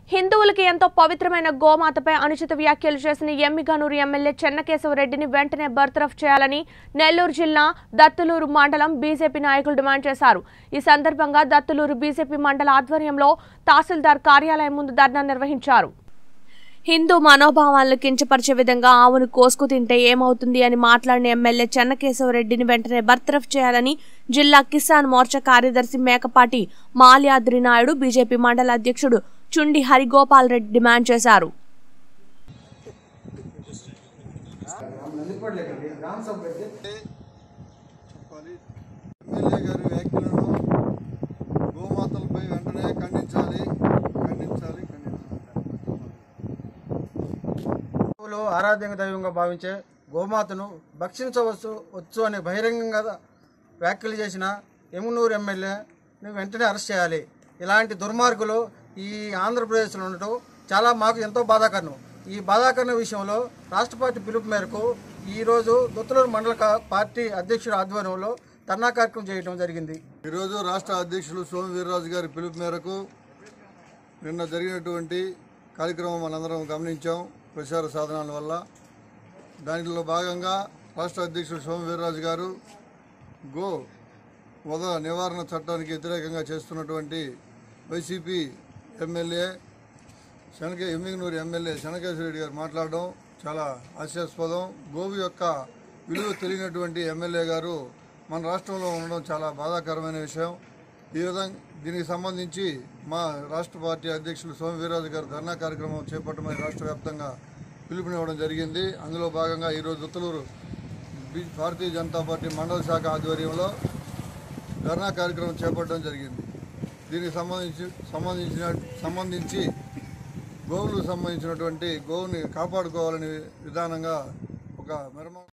హిందువులకి ఎంతో పవిత్రమైన గోమాతపై అనుచిత వ్యాఖ్యలు చేసిన ఎమ్మిగనూరు ఎమ్మెల్యే చెన్నకేశవరెడ్డిని వెంటనే బర్తరఫ్ చేయాలని నెల్లూరు జిల్లా దత్తులూరు మండలం బీజేపీ నాయకులు డిమాండ్ చేశారు ఈ సందర్భంగా దత్తులూరు బీజేపీ మండల ఆధ్వర్యంలో తహసీల్దార్ కార్యాలయం ముందు ధర్నా నిర్వహించారు హిందూ మనోభావాలను కించపరిచే విధంగా ఆవును కోసుకు తింటే ఏమవుతుంది అని మాట్లాడిన ఎమ్మెల్యే చెన్నకేశవరెడ్డిని వెంటనే బర్తరఫ్ చేయాలని జిల్లా కిసాన్ మోర్చా కార్యదర్శి మేకపాటి మాల్యాద్రి నాయుడు బీజేపీ మండల అధ్యక్షుడు చుండి హరిగోపాల్ రెడ్డి డిమాండ్ చేశారు చెప్పాలి ఎమ్మెల్యే గారి వ్యాఖ్యలను గోమాతలపై వెంటనే ఖండించాలి ఖండించాలి ఖండించాలి హిందువులు ఆరాధ్యంగా దైవంగా భావించే గోమాతను భక్షించవచ్చు వచ్చు అని బహిరంగంగా వ్యాఖ్యలు చేసిన ఎమునూరు ఎమ్మెల్యేని వెంటనే అరెస్ట్ చేయాలి ఇలాంటి దుర్మార్గులు ఈ ఆంధ్రప్రదేశ్లో ఉండటం చాలా మాకు ఎంతో బాధాకరం ఈ బాధాకరణ విషయంలో రాష్ట్ర పార్టీ పిలుపు మేరకు ఈరోజు దొత్తులూరు మండల కా- పార్టీ అధ్యక్షుడి ఆధ్వర్యంలో ధర్నా కార్యక్రమం చేయడం జరిగింది ఈరోజు రాష్ట్ర అధ్యక్షులు సోము వీర్రాజు గారి పిలుపు మేరకు నిన్న జరిగినటువంటి కార్యక్రమం మనందరం గమనించాం ప్రచార సాధనాల వల్ల దానిలో భాగంగా రాష్ట్ర అధ్యక్షుడు సోము వీర్రాజు గారు గో వద నివారణ చట్టానికి వ్యతిరేకంగా చేస్తున్నటువంటి వైసీపీ ఎమ్మెల్యే శనక ఎమ్మిగనూరు ఎమ్మెల్యే శనకేశ్వరరెడ్డి గారు మాట్లాడడం చాలా హాస్యాస్పదం గోవు యొక్క విలువ తెలియనటువంటి ఎమ్మెల్యే గారు మన రాష్ట్రంలో ఉండడం చాలా బాధాకరమైన విషయం ఈ విధంగా దీనికి సంబంధించి మా రాష్ట్ర పార్టీ అధ్యక్షులు సోమ వీర్రాజు గారు ధర్నా కార్యక్రమం చేపట్టమని రాష్ట్ర వ్యాప్తంగా పిలుపునివ్వడం జరిగింది అందులో భాగంగా ఈరోజు ఉత్తలూరు బి- భారతీయ జనతా పార్టీ మండల శాఖ ఆధ్వర్యంలో ధర్నా కార్యక్రమం చేపట్టడం జరిగింది దీనికి సంబంధించి సంబంధించిన సంబంధించి గోవులకు సంబంధించినటువంటి గోవుని కాపాడుకోవాలనే విధానంగా ఒక మెరమ